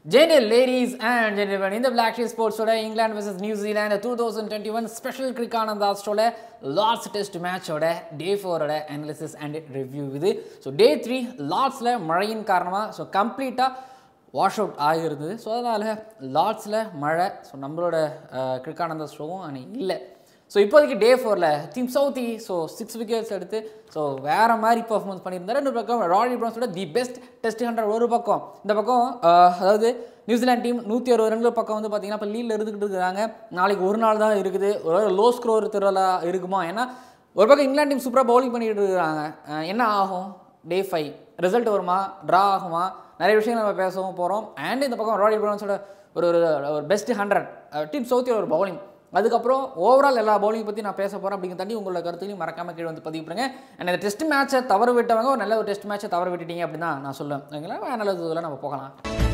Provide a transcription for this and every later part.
ஜென்டே ladies and gentlemen இந்த black sheep ஸ்போர்ட்ஸோட England vs New Zealand two thousand twenty one special கிரிக்கானந்தாஸ்டோட Lord's test மேட்சோட day ஃபோரோட analysis and review இது so day three லார்ட்ஸில் மழையின் காரணமாக ஸோ கம்ப்ளீட்டாக வாஷ் அவுட் ஆகிருந்தது ஸோ அதனால் லார்ட்ஸில் மழை ஸோ நம்மளோட கிரிக்கானந்தா ஷோவும் அன்னைக்கு இல்லை ஸோ இப்போதைக்கு டே ஃபோரில் team Southee so six wickets எடுத்து ஸோ வேறு மாதிரி பர்ஃபார்மன்ஸ் பண்ணியிருந்தாரு இன்னொரு பக்கம் ராயல் பிரான்ஸோட தி பெஸ்ட் டெஸ்ட் ஹண்ட்ரட் ஒரு பக்கம் இந்த பக்கம் அஹ், அதாவது நியூசிலாந்து டீம் நூற்றி அறுபது ரன்கள் பக்கம் வந்து பார்த்தீங்கன்னா இப்போ லீடில் இருந்துக்கிட்டு இருக்காங்க நாளைக்கு ஒரு நாள் தான் இருக்குது ஒரு லோ ஸ்க்ரோர் திருவிழா இருக்குமா ஏன்னா ஒரு பக்கம் இங்கிலாந்து டீம் சூப்பராக பவுலிங் பண்ணிட்டு இருக்காங்க அஹ், என்ன ஆகும் டே ஃபைவ் ரிசல்ட் வருமா ட்ரா ஆகுமா நிறைய விஷயங்கள் நம்ம பேசவும் போகிறோம் அண்ட் இந்த பக்கம் ராயல் பிரான்ஸோட ஒரு ஒரு ஒரு பெஸ்ட் ஹண்ட்ரட் டீம் சவுத்தியோட ஒரு பவுலிங் அதுக்கப்புறம் ஓவரால் எல்லா பவுலிங் பற்றி நான் பேச போகிறேன் அப்படிங்கிற தாண்டி உங்களோட கருத்துலையும் மறக்காம கீழே வந்து பதிவு பண்ணுங்க அண்ட் இந்த டெஸ்ட் மேட்சை தவறு விட்டவங்க ஒரு நல்ல ஒரு டெஸ்ட் மேட்சை தவறு விட்டுட்டீங்க அப்படின்னு தான் நான் சொல்லுவேன் ஓகேங்களா நல்லது இதில் நம்ம போகலாம்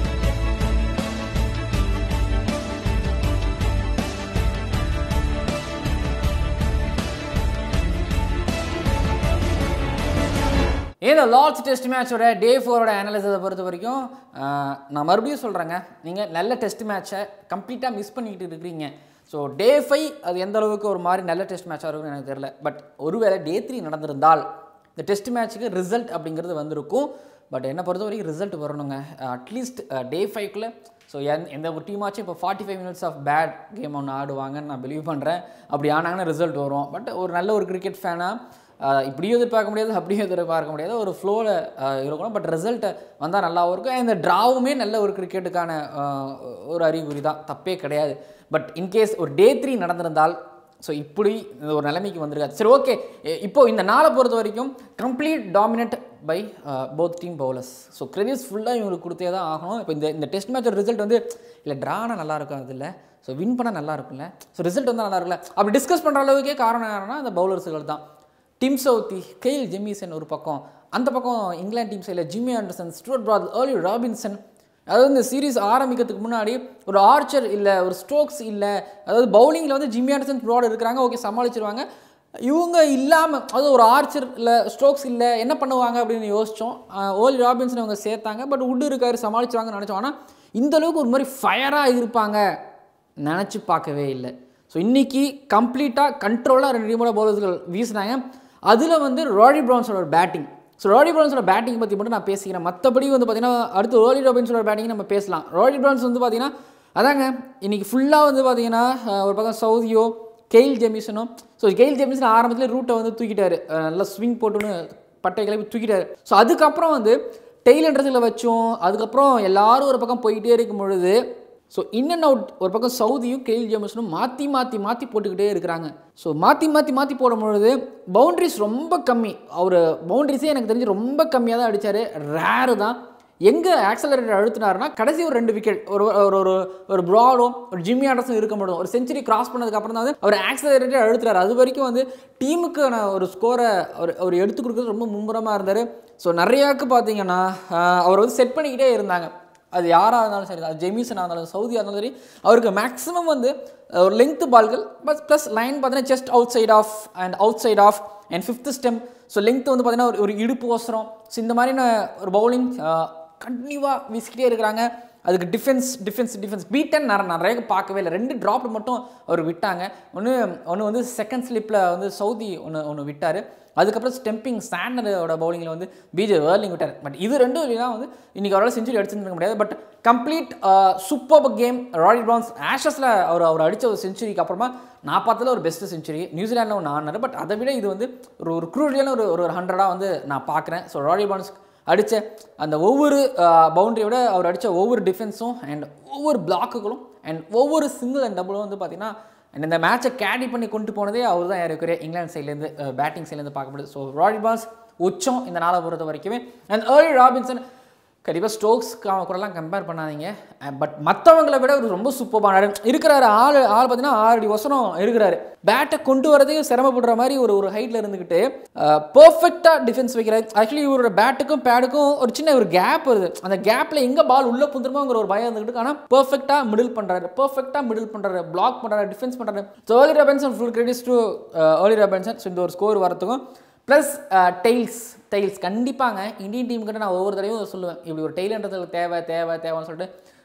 இந்த லார்ட்ஸ் டெஸ்ட் மேட்சோட டே ஃபோரோட அனாலிசிஸை பொறுத்த வரைக்கும் ஆஹ், நான் மறுபடியும் சொல்கிறேங்க நீங்கள் நல்ல டெஸ்ட் மேட்சை கம்ப்ளீட்டாக மிஸ் பண்ணிக்கிட்டு இருக்கிறீங்க ஸோ டே ஃபைவ் அது எந்த அளவுக்கு ஒரு மாதிரி நல்ல டெஸ்ட் மேட்சாக இருக்கும்னு எனக்கு தெரியல பட் ஒருவேளை டே த்ரீ நடந்திருந்தால் இந்த டெஸ்ட் மேட்ச்சுக்கு ரிசல்ட் அப்படிங்கிறது வந்திருக்கும் பட் என்னை பொறுத்த வரைக்கும் ரிசல்ட் வரணுங்க அட்லீஸ்ட் டே ஃபைவ்க்குள்ள ஸோ எந் எந்த ஒரு டீமாச்சும் இப்போ forty five minutes of bad game ஒன்று ஆடுவாங்கன்னு நான் பிலீவ் பண்ணுறேன் அப்படி ஆனாங்கன்னா ரிசல்ட் வரும் பட் ஒரு நல்ல ஒரு கிரிக்கெட் ஃபேனாக ஆஹ் இப்படியும் எதிர்பார்க்க முடியாது அப்படியும் எதிர்பார்க்க முடியாது ஒரு ஃப்ளோவில் இருக்கணும் பட் ரிசல்ட்டு வந்தால் நல்லாவும் இருக்கும் இந்த ட்ராவுமே நல்ல ஒரு கிரிக்கெட்டுக்கான ஆஹ் ஒரு அறிகுறி தான் தப்பே கிடையாது பட் இன்கேஸ் ஒரு டே த்ரீ நடந்திருந்தால் ஸோ இப்படி இந்த ஒரு நிலைமைக்கு வந்திருக்காது சரி ஓகே இப்போ இந்த நாளை பொறுத்த வரைக்கும் complete dominate by both team bowlers so credits ஃபுல்லாக இவங்களுக்கு கொடுத்தே தான் ஆகணும் இப்போ இந்த இந்த டெஸ்ட் மேட்சோட ரிசல்ட் வந்து இல்லை ட்ரானா நல்லா இருக்கும் அது இல்லை ஸோ வின் பண்ணால் நல்லா இருக்கும்ல ஸோ ரிசல்ட் வந்தால் நல்லா இருக்குல்ல அப்படி டிஸ்கஸ் பண்ணுற அளவுக்கே காரணம் யாருன்னா அந்த பவுலர்ஸுகள் தான் டிம் சவுத்தி கெயில் ஜெமிசன் ஒரு பக்கம் அந்த பக்கம் இங்கிலாந்து டீம் சைடில் Jimmy Anderson Stuart Broad Ollie Robinson அதாவது இந்த சீரிஸ் ஆரம்பிக்கிறதுக்கு முன்னாடி ஒரு ஆர்ச்சர் இல்லை ஒரு ஸ்ட்ரோக்ஸ் இல்லை அதாவது பவுலிங்கில் வந்து ஜிம்மி ஆண்டர்சன் ப்ராட் இருக்கிறாங்க ஓகே சமாளிச்சிருவாங்க இவங்க இல்லாமல் அதாவது ஒரு ஆர்ச்சர் இல்லை ஸ்ட்ரோக்ஸ் இல்லை என்ன பண்ணுவாங்க அப்படின்னு யோசித்தோம் ஓலி ராபின்சன் அவங்க சேர்த்தாங்க பட் உட் இருக்காரு சமாளிச்சுவாங்கன்னு நினச்சோம் ஆனால் இந்த அளவுக்கு ஒரு மாதிரி ஃபயராக இருப்பாங்க நினச்சி பார்க்கவே இல்லை ஸோ இன்றைக்கி கம்ப்ளீட்டாக கண்ட்ரோலாக ரெண்டு டீமோட பவுலர்ஸ்கள் வீசினாங்க அதில் வந்து ராடி ப்ரௌன்ஸோட ஒரு பேட்டிங் ஸோ ராடி ப்ரௌன்ஸோட பேட்டிங் பற்றி மட்டும் நான் பேசிக்கிறேன் மற்றபடி வந்து பார்த்தீங்கன்னா அடுத்து ரோலி ராபின்ஸோட பேட்டிங் நம்ம பேசலாம் ராடி ப்ரௌன்ஸ் வந்து பார்த்தீங்கன்னா அதாங்க இன்றைக்கி ஃபுல்லாக வந்து பார்த்தீங்கன்னா அஹ், ஒரு பக்கம் சவுதியோ கெயில் ஜெமிசனும் ஸோ கெயில் ஜெமிசன் ஆரம்பத்தில் ரூட்டை வந்து தூக்கிட்டாரு அஹ், நல்லா ஸ்விங் போட்டுன்னு பட்டை கிளப்பி தூக்கிட்டாரு ஸோ அதுக்கப்புறம் வந்து டெய்லன்றதில் வச்சோம் அதுக்கப்புறம் எல்லாரும் ஒரு பக்கம் போயிட்டே இருக்கும் பொழுது ஸோ இன் அண்ட் அவுட் ஒரு பக்கம் சவுதியும் கெயில் ஜேமஸனும் மாற்றி மாற்றி மாற்றி போட்டுக்கிட்டே இருக்கிறாங்க ஸோ மாற்றி மாற்றி மாற்றி போடும் பொழுது பவுண்ட்ரிஸ் ரொம்ப கம்மி அவர் பவுண்ட்ரிஸே எனக்கு தெரிஞ்சு ரொம்ப கம்மியாக தான் அடித்தார் ரேரு தான் எங்கே ஆக்சலரேட்டர் அழுத்தினாருன்னா கடைசி ஒரு ரெண்டு விக்கெட் ஒரு ஒரு ஒரு ஒரு ப்ராடும் ஒரு ஜிம்மி ஆண்டர்ஸும் இருக்க முடியும் ஒரு செஞ்சுரி கிராஸ் பண்ணதுக்கப்புறம் தான் வந்து அவர் ஆக்சலரேட்டர் அழுத்துறாரு அது வரைக்கும் வந்து டீமுக்கான ஒரு ஸ்கோரை அவர் அவர் எடுத்து கொடுக்குறது ரொம்ப மும்முரமாக இருந்தார் ஸோ நிறையாக்கு பார்த்தீங்கன்னா ஆஹ், அவர் வந்து செட் பண்ணிக்கிட்டே இருந்தாங்க அது யாராக இருந்தாலும் சரி அது ஜெமிசனாக இருந்தாலும் சவுதியாக இருந்தாலும் சரி அவருக்கு மேக்ஸிமம் வந்து அஹ், ஒரு லெங்த் பால்கள் பட் ப்ளஸ் லைன் பார்த்தீங்கன்னா just outside off and outside off and fifth stump so length வந்து பார்த்தீங்கன்னா ஒரு ஒரு இடுப்பு ஓசரம் ஸோ இந்த மாதிரியான ஒரு பவுலிங் கண்டினியூவாக வீசிக்கிட்டே இருக்கிறாங்க அதுக்கு டிஃபென்ஸ் டிஃபென்ஸ் டிஃபென்ஸ் பீட்டன் நான் நிறைய பார்க்கவே இல்லை ரெண்டு ட்ராப் மட்டும் அவர் விட்டாங்க ஒன்று ஒன்று வந்து செகண்ட் ஸ்லிப்பில் வந்து சவுதி ஒன்று ஒன்று விட்டார் அதுக்கப்புறம் ஸ்டெம்பிங் சாண்டரோட பவுலிங்கில் வந்து பிஜே வேர்லிங் விட்டார் பட் இது ரெண்டும் இல்லைனா வந்து இன்றைக்கி அவரால் செஞ்சுரி அடிச்சுருக்க முடியாது but complete super game Rory Burns ஆஷஸில் அவர் அவர் அடித்த ஒரு செஞ்சுரிக்கு அப்புறமா நான் பார்த்ததில் ஒரு பெஸ்ட்டு செஞ்சுரி நியூசிலாண்டில் ஒன்று ஆனார் பட் அதை விட இது வந்து ஒரு ஒரு குரூடியான ஒரு ஒரு ஹண்ட்ரடாக வந்து நான் பார்க்குறேன் ஸோ ராயல் பிரான்ஸ் அடித்த அந்த ஒவ்வொரு பவுண்டரியோட அவர் அடித்த ஒவ்வொரு டிஃபென்ஸும் அண்ட் ஒவ்வொரு பிளாக்குகளும் அண்ட் ஒவ்வொரு சிங்கிள் அண்ட் டபுளும் வந்து பார்த்தீங்கன்னா and இந்த மேட்சை கேரி பண்ணி கொண்டு போனதே அவர் தான் யாருக்குரிய இங்கிலாந்து சைட்லேருந்து பேட்டிங் சைட்லேருந்து பார்க்கப்படுது ஸோ ராயல் பால்ஸ் உச்சம் இந்த நாளை பொறுத்த வரைக்குமே அண்ட் ஏர்லி ராபின்சன் கண்டிப்பாக ஸ்டோக்ஸ் கூடலாம் கம்பேர் பண்ணாதீங்க பட் மற்றவங்களை விட ஒரு ரொம்ப சூப்பரான இருக்கிறாரு ஆள் ஆள் பார்த்தீங்கன்னா ஆறு அடி வசனம் இருக்கிறாரு பேட்டை கொண்டு வரதையும் சிரமப்படுற மாதிரி ஒரு ஒரு ஹைட்டில் இருந்துக்கிட்டு பர்ஃபெக்டாக டிஃபென்ஸ் வைக்கிறாரு ஆக்சுவலி இவரோட பேட்டுக்கும் பேடுக்கும் ஒரு சின்ன ஒரு கேப் வருது அந்த கேப்பில் எங்கே பால் உள்ளே புந்துருமோங்கிற ஒரு பயம் இருந்துக்கிட்டு ஆனால் பர்ஃபெக்டாக மிடில் பண்ணுறாரு பர்ஃபெக்டாக மிடில் பண்ணுறாரு பிளாக் பண்ணுறாரு டிஃபென்ஸ் பண்ணுறாரு so Ollie Robinson full credits to Ollie Robinson so இந்த ஒரு ஸ்கோர் வரத்துக்கும் ப்ளஸ் டெய்ல்ஸ் டெய்ல்ஸ் கண்டிப்பாங்க இந்தியன் டீம் கிட்ட நான் ஒவ்வொரு தடவையும் சொல்லுவேன் இப்படி ஒரு டெய்லன்றதுக்கு தேவை தேவை தேவைன்னு சொல்லிட்டு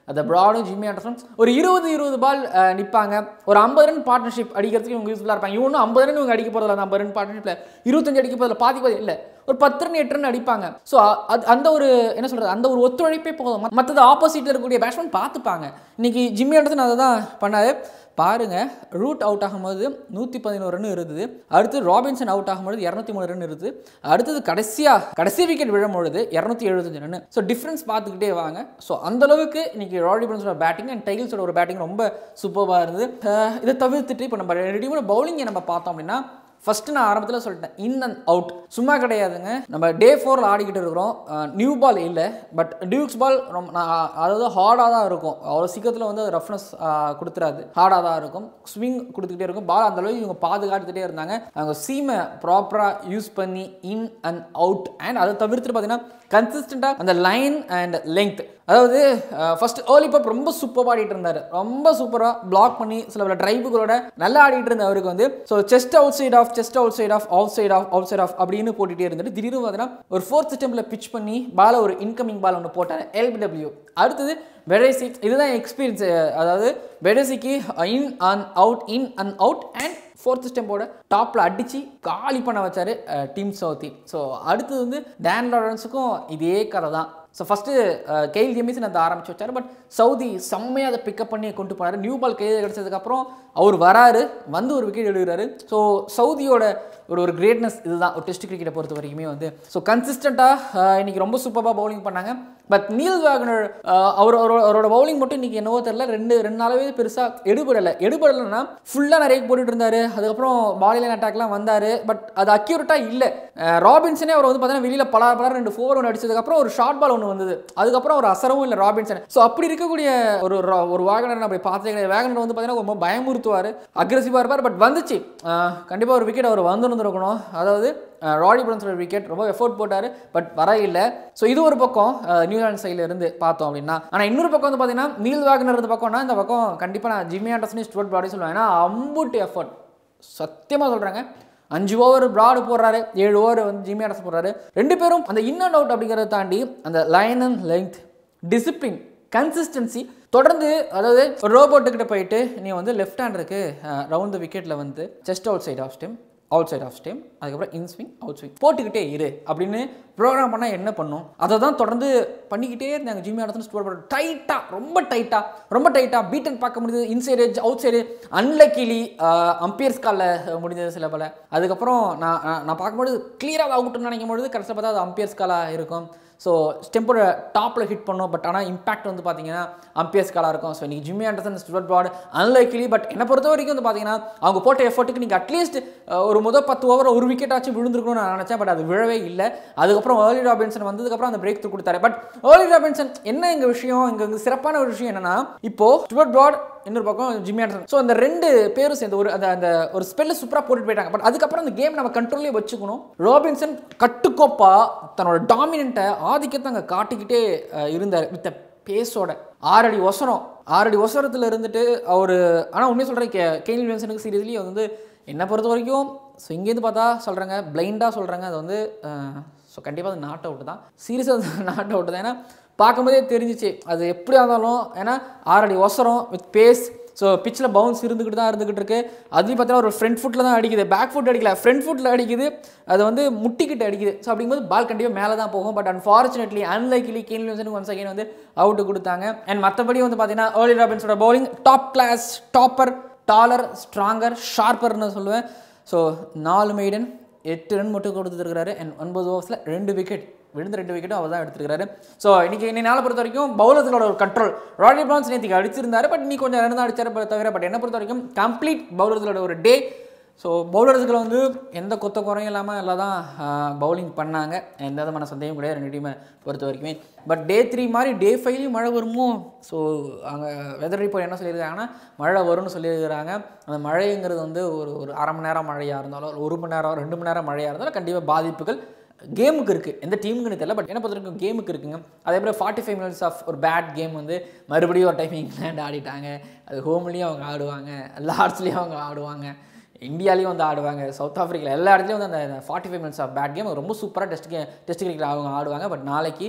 அந்த ப்ராடும் ஜிம்மி ஆண்டர்சன் ஒரு இருபது இருபது பால் நிற்பாங்க ஒரு ஐம்பது ரன் பார்ட்னர்ஷிப் அடிக்கிறதுக்கு இவங்க யூஸ்ஃபுல்லாக இருப்பாங்க இவனும் ஐம்பது ரன் இவங்க அடிக்க போகிறதில்ல அந்த ஐம்பது ரன் பார்ட்னர்ஷிப்பில் இருபத்தஞ்சு அடிக்க போகிறதில்ல பாதி பாதி இல்லை ஒரு பத்து ரன் எட்டு ரன் அடிப்பாங்க ஸோ அது அந்த ஒரு என்ன சொல்கிறது அந்த ஒரு ஒத்துழைப்பே போதும் மற்றது ஆப்போசிட்டில் இருக்கக்கூடிய பேட்ஸ்மேன் பார்த்துப்பாங்க இன்னைக்கு ஜிம்மி ஆண்டர்சன் அதை தான் பண்ணாரு பாருங்க ரூட் அவுட் ஆகும்போது நூற்றி பதினோரு ரன் இருந்தது அடுத்து ராபின்சன் அவுட் ஆகும்போது இரநூத்தி மூணு ரன் இருந்தது அடுத்தது கடைசியாக கடைசி விக்கெட் விழும்பொழுது இரநூத்தி எழுபத்தஞ்சு ரன் ஸோ டிஃப்ரென்ஸ் பார்த்துக்கிட்டே வாங்க ஸோ அந்த அளவுக்கு இன்னைக்கு ராடி பிரின்ஸோட பேட்டிங் அண்ட் டைல்ஸோட ஒரு பேட்டிங் ரொம்ப சூப்பராக இருந்தது அஹ் இதை தவிர்த்துட்டு இப்போ நம்ம ரெடியூட பவுலிங்கை நம்ம பார்த்தோம் அப்படின்னா ஃபர்ஸ்ட் நான் ஆரம்பத்தில் சொல்லிட்டேன் இன் அண்ட் அவுட் சும்மா கிடையாதுங்க நம்ம டே ஃபோரில் ஆடிக்கிட்டு இருக்கிறோம் நியூ பால் இல்லை பட் டியூக்ஸ் பால் ரொம்ப நான் அதாவது ஹார்டாக தான் இருக்கும் அவ்வளோ சீக்கிரத்தில் வந்து அது ரஃப்னஸ் கொடுத்துறாது ஹார்டாக தான் இருக்கும் ஸ்விங் கொடுத்துக்கிட்டே இருக்கும் பால் அந்த அளவுக்கு இவங்க பாதுகாத்துக்கிட்டே இருந்தாங்க அவங்க சீமை ப்ராப்பராக யூஸ் பண்ணி இன் அண்ட் அவுட் அண்ட் அதை தவிர்த்துட்டு பார்த்தீங்கன்னா கன்சிஸ்டண்ட்டாக அந்த லைன் அண்ட் லெங்க் அதாவது ஃபர்ஸ்ட் ஏர்லி பப் ரொம்ப சூப்பராக ஆடிட்டு இருந்தார் ரொம்ப சூப்பராக பிளாக் பண்ணி சில பல டிரைவுகளோட நல்லா ஆடிட்டு இருந்த அவருக்கு வந்து so just outside off just outside off outside off outside off அப்படின்னு போட்டுட்டே இருந்துட்டு திடீர்னு பார்த்தீங்கன்னா ஒரு ஃபோர்த் ஸ்டெம்பில் பிச் பண்ணி பால ஒரு இன்கமிங் பால் ஒன்று போட்டார் எல்பிடபிள்யூ அடுத்தது வெடேசி இதுதான் எக்ஸ்பீரியன்ஸ் அதாவது வெடேசிக்கு in and out in and out and fourth ஸ்டெம்போட டாப்பில் அடித்து காலி பண்ண வச்சார் டீம் சவுத்தி ஸோ அடுத்தது வந்து டேன் லாரன்ஸுக்கும் இதே கதை தான் ஸோ ஃபஸ்ட்டு கெயில் ஜெமிசன் அதை ஆரம்பிச்சு வச்சார் பட் சவுதி செம்மையாக அதை பிக்கப் பண்ணி கொண்டு போனார் நியூ பால் கையில் கிடச்சதுக்கப்புறம் அவர் வராரு வந்து ஒரு விக்கெட் எடுக்கிறாரு ஸோ சவுதியோட ஒரு ஒரு கிரேட்னஸ் இதுதான் ஒரு டெஸ்ட் கிரிக்கெட்டை பொறுத்த வரைக்குமே வந்து ஸோ கன்சிஸ்டண்ட்டாக இன்னைக்கு ரொம்ப சூப்பராக பவுலிங் பண்ணாங்க பட் நீல் வேகனர் அவர் அவரோட அவரோட பவுலிங் மட்டும் இன்னைக்கு என்னவோ தெரியல ரெண்டு ரெண்டு நாளாவே பெருசாக எடுபடலை எடுபடலைன்னா ஃபுல்லாக நிறைய போட்டுட்டு இருந்தார் அதுக்கப்புறம் பாலிலைன் அட்டாக்லாம் வந்தார் பட் அது அக்யூரேட்டாக இல்லை ராபின்சனே அவர் வந்து பார்த்தீங்கன்னா வெளியில் பல பல ரெண்டு ஃபோர் ஒன்று அடிச்சதுக்கப்புறம் ஒரு ஷார்ட் பால் ஒன்று வந்தது அதுக்கப்புறம் ஒரு அசரவும் இல்லை ராபின்சன் ஸோ அப்படி இருக்கக்கூடிய ஒரு ரா- ஒரு வேகனர் நான் அப்படி பார்த்தே கிடையாது வேகனர் வந்து பார்த்தீங்கன்னா ரொம்ப பயமுறுத்துவார் அக்ரெசிவாக இருப்பார் பட் வந்துச்சு கண்டிப்பாக ஒரு விக்கெட் அவர் வந்துருந்துருக்கணும் அதாவது அஹ், ராடி பிரன்ஸோட விக்கெட் ரொம்ப எஃபோர்ட் போட்டார் பட் வர இல்லை ஸோ இது ஒரு பக்கம் அஹ், நியூசிலாந்து சைடில் இருந்து பார்த்தோம் அப்படின்னா ஆனால் இன்னொரு பக்கம் வந்து பார்த்தீங்கன்னா நீல் வேகனர் இருந்த பக்கம்னா இந்த பக்கம் கண்டிப்பாக நான் ஜிம்மி ஆண்டர்சனி ஸ்டுவர்ட் பாடி சொல்லுவேன் ஏன்னா அம்புட்டு எஃபோர்ட் சத்தியமாக சொல்கிறாங்க அஞ்சு ஓவர் பிராடு போடுறாரு ஏழு ஓவர் வந்து ஜிம்மி ஆண்டர்சன் போடுறாரு ரெண்டு பேரும் அந்த இன் அண்ட் அவுட் அப்படிங்கிறத தாண்டி அந்த line and length discipline consistency தொடர்ந்து அதாவது ரோபோட்டுக்கிட்ட போயிட்டு நீ வந்து லெஃப்ட் ஹேண்டருக்கு ரவுண்ட் த விக்கெட்டில் வந்து just outside off stump outside off stump அதுக்கப்புறம் இன் ஸ்விங் அவுட் ஸ்விங் போட்டுக்கிட்டே இரு அப்படின்னு ப்ரோக்ராம் பண்ணால் என்ன பண்ணும் அதை தான் தொடர்ந்து பண்ணிக்கிட்டே இருந்தாங்க ஜிம்மி ஆடசன் ஸ்டோர் பண்ண டைட்டாக ரொம்ப டைட்டாக ரொம்ப டைட்டாக பீட்டன் பார்க்க முடியுது inside outside unluckily umpires காலில் முடிஞ்சது சில பல அதுக்கப்புறம் நான் நான் நான் பார்க்கும்போது கிளியராக அவுட்னு நினைக்கும் பொழுது கடைசியில் பார்த்தா அது அம்பியர்ஸ் காலாக இருக்கும் ஸோ ஸ்டெம்போட டாப்பில் ஹிட் பண்ணோம் பட் ஆனால் இம்பாக்ட் வந்து பார்த்தீங்கன்னா அம்பியர்ஸ் காலாக இருக்கும் ஸோ இன்னைக்கு Jimmy Anderson Stuart Broad unlikely but என்னை பொறுத்த வரைக்கும் வந்து பார்த்தீங்கன்னா அவங்க போட்ட எஃபர்ட்டுக்கு நீங்கள் அட்லீஸ்ட் ஒரு முதல் பத்து ஓவர் ஒரு விக்கெட் ஆச்சு விழுந்திருக்கணும்னு நான் நினச்சேன் பட் அது விழவே இல்லை அதுக்கப்புறம் ஏர்லி ராபின்சன் வந்ததுக்கப்புறம் அந்த பிரேக் த்ரூ கொடுத்தாரு பட் ஏர்லி ராபின்சன் என்ன எங்கள் விஷயம் இங்கே வந்து சிறப்பான ஒரு விஷயம் என்னன்னா இப்போ ஸ்டுவர்ட் பாட் இன்னொரு பக்கம் ஜிம்மி ஆண்டர்சன் ஸோ அந்த ரெண்டு பேரும் சேர்ந்து ஒரு அந்த அந்த ஒரு ஸ்பெல்ல சூப்பராக போட்டுட்டு போயிட்டாங்க பட் அதுக்கப்புறம் அந்த கேம் நம்ம கண்ட்ரோல்லே வச்சுக்கணும் ராபின்சன் கட்டுக்கோப்பா தன்னோட டாமினண்ட்டை ஆதிக்கத்தை அங்கே காட்டிக்கிட்டே அஹ், இருந்தார் வித் பேஸோட ஆறடி ஒசரம் ஆறடி ஒசரத்தில் இருந்துட்டு அவர் ஆனால் உண்மையை சொல்கிறேன் கே கெயின் வில்சனுக்கு சீரியஸ்லி வந்து என்னை பொறுத்த வரைக்கும் ஸோ இங்கேருந்து பார்த்தா சொல்கிறாங்க பிளைண்டாக சொல்கிறாங்க அது வந்து ஸோ கண்டிப்பாக அது நாட் அவுட் தான் சீரியஸாக நாட் அவுட் தான் ஏன்னா பார்க்கும்போதே தெரிஞ்சிச்சு அது எப்படியா இருந்தாலும் ஏன்னா ஆறடி ஒசரம் வித் பேஸ் ஸோ பிச்சில் பவுன்ஸ் இருந்துக்கிட்டு தான் இருந்துக்கிட்டு இருக்கு அதுலேயும் பார்த்தீங்கன்னா ஒரு ஃப்ரண்ட் ஃபுட்டில் தான் அடிக்குது பேக் ஃபுட் அடிக்கல ஃப்ரண்ட் ஃபுட்டில் அடிக்குது அது வந்து முட்டிக்கிட்டு அடிக்குது ஸோ அப்படிங்கும்போது பால் கண்டிப்பாக மேலே தான் போகும் பட் அன்ஃபார்ச்சுனேட்லி அன்லைக்லி கீன் வில்சனுக்கு ஒன்ஸ் அகைன் வந்து அவுட்டு கொடுத்தாங்க அண்ட் மற்றபடி வந்து பார்த்தீங்கன்னா ஏர்லி ராபின்ஸோட bowling top class topper taller stronger ஷார்ப்பர்னு சொல்லுவேன் ஸோ நாலு மெய்டன் எட்டு ரன் மட்டும் கொடுத்துருக்காரு அண்ட் ஒன்பது ஓவர்ஸில் ரெண்டு விக்கெட் விழுந்த ரெண்டு விக்கெட்டும் அவர் தான் எடுத்துருக்காரு ஸோ இன்னைக்கு இன்னைக்கு நாளை பொறுத்த வரைக்கும் பவுலர்களோட ஒரு கண்ட்ரோல் ராடி பிரான்ஸ் நேற்றுக்கு அடிச்சிருந்தாரு பட் இன்னைக்கு கொஞ்சம் ரன் தான் அடிச்சாரு தவிர பட் என்ன பொறுத்த வரைக்கும் கம்ப்ளீட் பவுலர்களோட ஒரு டே ஸோ பவுலர்ஸ்களை வந்து எந்த கொத்த குறையும் இல்லாமல் எல்லாம் தான் பவுலிங் பண்ணாங்க எந்த விதமான சந்தேகம் கிடையாது ரெண்டு டீமை பொறுத்த வரைக்குமே பட் டே த்ரீ மாதிரி டே ஃபைவ்லையும் மழை வருமோ ஸோ அங்கே வெதர் ரிப்போர்ட் என்ன சொல்லியிருக்காங்கன்னா மழை வரும்னு சொல்லியிருக்கிறாங்க அந்த மழைங்கிறது வந்து ஒரு ஒரு அரை மணி நேரம் மழையாக இருந்தாலும் ஒரு ஒரு மணி நேரம் ரெண்டு மணி நேரம் மழையாக இருந்தாலும் கண்டிப்பாக பாதிப்புகள் கேமுக்கு இருக்குது எந்த டீமுக்குன்னு தெரியல பட் என்ன பொறுத்த வரைக்கும் கேமுக்கு இருக்குங்க அதே மாதிரி ஃபார்ட்டி ஃபைவ் மினிட்ஸ் ஆஃப் ஒரு பேட் கேம் வந்து மறுபடியும் ஒரு டைம் இங்கிலாந்து ஆடிட்டாங்க அது ஹோம்லேயும் அவங்க ஆடுவாங்க லார்ட்ஸ்லேயும் அவங்க ஆடுவாங்க இந்தியாலையும் வந்து ஆடுவாங்க சவுத் ஆஃப்ரிக்கா எல்லா இடத்துலையும் வந்து அந்த forty five minutes of bad game ரொம்ப சூப்பராக டெஸ்ட் கே டெஸ்ட் கிரிக்கெட் அவங்க ஆடுவாங்க பட் நாளைக்கு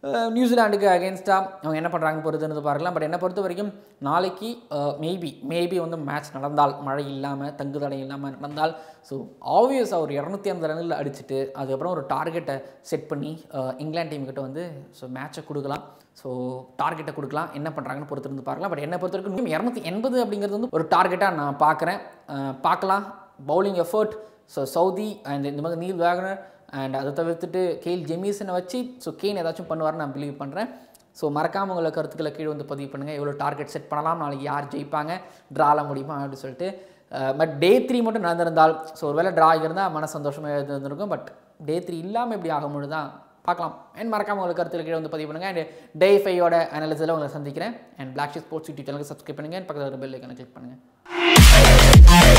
அஹ், நியூசிலாண்டுக்கு அகேன்ஸ்டாக அவங்க என்ன பண்ணுறாங்கன்னு பொறுத்து பார்க்கலாம் பட் என்னை பொறுத்த வரைக்கும் நாளைக்கு மேபி மேபி வந்து மேட்ச் நடந்தால் மழை இல்லாமல் தங்கு தடை இல்லாமல் நடந்தால் ஸோ ஆப்வியஸாக ஒரு இரநூத்தி ஐம்பது ரன்னில் அடிச்சுட்டு அதுக்கப்புறம் ஒரு டார்கெட்டை செட் பண்ணி அஹ், இங்கிலாந்து டீம் கிட்ட வந்து ஸோ மேட்சை கொடுக்கலாம் ஸோ டார்கெட்டை கொடுக்கலாம் என்ன பண்ணுறாங்கன்னு பொறுத்து இருந்து பார்க்கலாம் பட் என்னை பொறுத்த வரைக்கும் இரநூத்தி எண்பது அப்படிங்கிறது வந்து ஒரு டார்கெட்டாக நான் பார்க்குறேன் அஹ், பார்க்கலாம் bowling effort so Southee and இந்த மாதிரி நீல் வேகனர் அண்ட் அதை தவிர்த்துட்டு கேல் ஜெமீசனை வச்சு ஸோ கேன் ஏதாச்சும் பண்ணுவார்னு நான் பிலீவ் பண்ணுறேன் ஸோ மறக்காம உங்களை கருத்துக்களை கீழே வந்து பதிவு பண்ணுங்கள் எவ்வளோ டார்கெட் செட் பண்ணலாம் நாளைக்கு யார் ஜெயிப்பாங்க ட்ரால முடியுமா அப்படின்னு சொல்லிட்டு பட் டே த்ரீ மட்டும் நடந்திருந்தால் ஸோ ஒருவேளை ட்ரா இருந்தால் மன சந்தோஷமாக இருந்திருக்கும் பட் டே த்ரீ இல்லாமல் இப்படி ஆகும்பொழுது தான் பார்க்கலாம் அண்ட் மறக்காம உங்களுக்கு கருத்துக்களை கீழே வந்து பதிவு பண்ணுங்கள் அண்ட் டே ஃபைவோட அனாலிசிஸில் உங்களை சந்திக்கிறேன் அண்ட் பிளாக் ஸ்போர்ட்ஸ் யூடியூப் சேனலுக்கு சப்ஸ்கிரைப் பண்ணுங்கள் பக்கத்தில் பெல் ஐக்கனை கிளிக் பண்ணுங்கள்